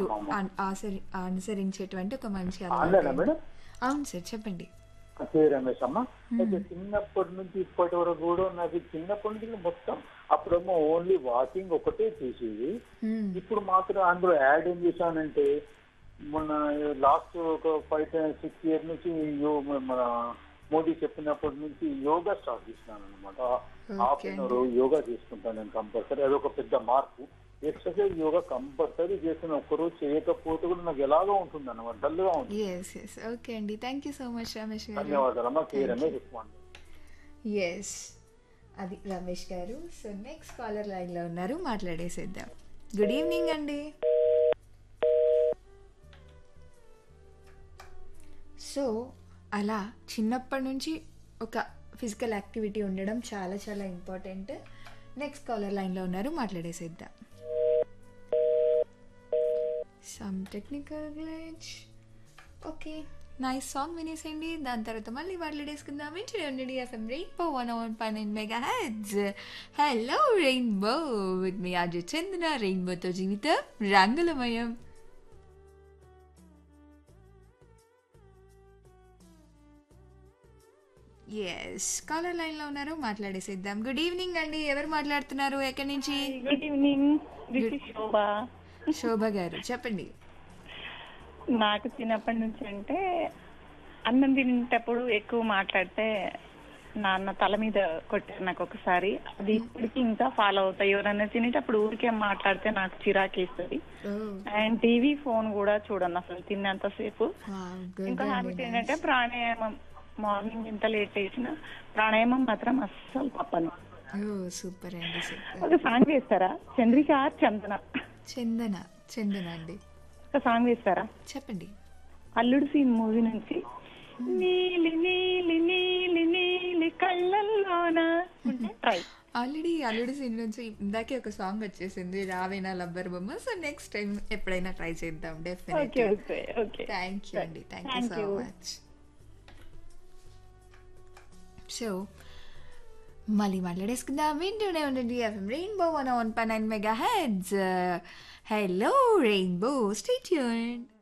అమ్మమ్మ. అన్- ఆసరి అనుసరించేటువంటి ఒక మంచి ఆన్లైనా అలవాటు మేడం అవును సార్ చెప్పండి కే రమేష్ అమ్మ అయితే చిన్నప్పటి నుంచి ఇప్పటి వరకు కూడా నాకు చిన్నప్పటి నుంచి మొత్తం అప్పుడేమో ఓన్లీ వాకింగ్ ఒకటే చేసేది మ్మ్. ఇప్పుడు మాత్రం అందులో యాడ్ ఏం చేశానంటే మొన్న లాస్ట్ ఒక ఫైవ్ సిక్స్ ఇయర్ నుంచి యో- మన మోదీ చెప్పినప్పటి నుంచి యోగా స్టార్ట్ చేసినాను అనమాట హాఫ్ అన్ అవర్ యోగా చేసుకుంటాను నేను కంపల్సరీ అదొక పెద్ద మార్పు ఎక్సర్సైజ్ యోగా కంపల్సరీ చేసిన ఒక్కరోజు చేయకపోతే కూడా నాకు ఎలాగో ఉంటుంది అనమాట డల్గా ఉంటుంది ఎస్ ఎస్ ఓకే అండి thank you so much Ramesh garu ధన్యవాదాలు అమ్మ కే రమేష్ రెస్పాండ్ ఎస్ అది రమేష్ గారు సో నెక్స్ట్ కాలర్ లైన్లో ఉన్నారు మాట్లాడేసేద్దాం గుడ్ ఈవినింగ్ అండి సో అలా చిన్నప్పటి నుంచి ఒక ఫిజికల్ యాక్టివిటీ ఉండడం చాలా చాలా ఇంపార్టెంట్ నెక్స్ట్ కాలర్ లైన్లో ఉన్నారు మాట్లాడేసేద్దాం some technical glitch okay nice song వినేసేయండి దాని తర్వాత మళ్ళీ మాట్లాడేసుకుందాం ఇంటి ఉండండి ఎఫ్ఎం రెయిన్బో వన్ వన్ పన్నెండు mega heads hello rainbow with me ఆజు చందన రెయిన్బోతో జీవితం రంగులమయం ఎస్ కాలర్ లైన్లో ఉన్నారు మాట్లాడేసేద్దాం గుడ్ ఈవినింగ్ అండి ఎవరు మాట్లాడుతున్నారు ఎక్కడి నుంచి good evening this is Shobha Shobha garu చెప్పండి నాకు చిన్నప్పటి నుంచి అంటే అన్నం తినేటప్పుడు ఎక్కువ మాట్లాడితే నాన్న తల మీద కొట్టారు నాకు ఒకసారి అది ఇప్పటికి ఇంకా ఫాలో అవుతాయి ఎవరన్నా తినేటప్పుడు ఊరికే మాట్లాడితే నాకు చిరాకేస్తుంది అండ్ టీవీ ఫోన్ కూడా చూడను అసలు తిన్నంతసేపు ఇంకో హ్యాబిట్ ఏంటంటే ప్రాణాయామం మార్నింగ్ ఎంత లేట్ చేసినా ప్రాణాయామం మాత్రం అస్సలు తప్పను ఓ సూపర్ అండి సూపర్ ఒక సాంగ్ వేస్తారా చంద్రిక ఆర్ చందన చందన చందన అండి ఒక సాంగ్ వేస్తారా చెప్పండి అల్లుడు సీన్ మూవీ నుంచి నీలి నీలి నీలి నీలి కళ్ళల్లోన ట్రై ఆల్రెడీ అల్లుడి సీన్ నుంచి ఇందాకే ఒక సాంగ్ వచ్చేసింది రావేనా లబ్బర్ బొమ్మ సో నెక్స్ట్ టైం ఎప్పుడైనా ట్రై చేద్దాం okay definitely okay okay thank you అండి thank you Thank so you. Much so మళ్ళీ మాట్లాడేసుకుందాం వింటూనే ఉండండి ఎఫ్ఎం రెయిన్బో వన్ వన్ పై nine mega heads hello rainbow stay tuned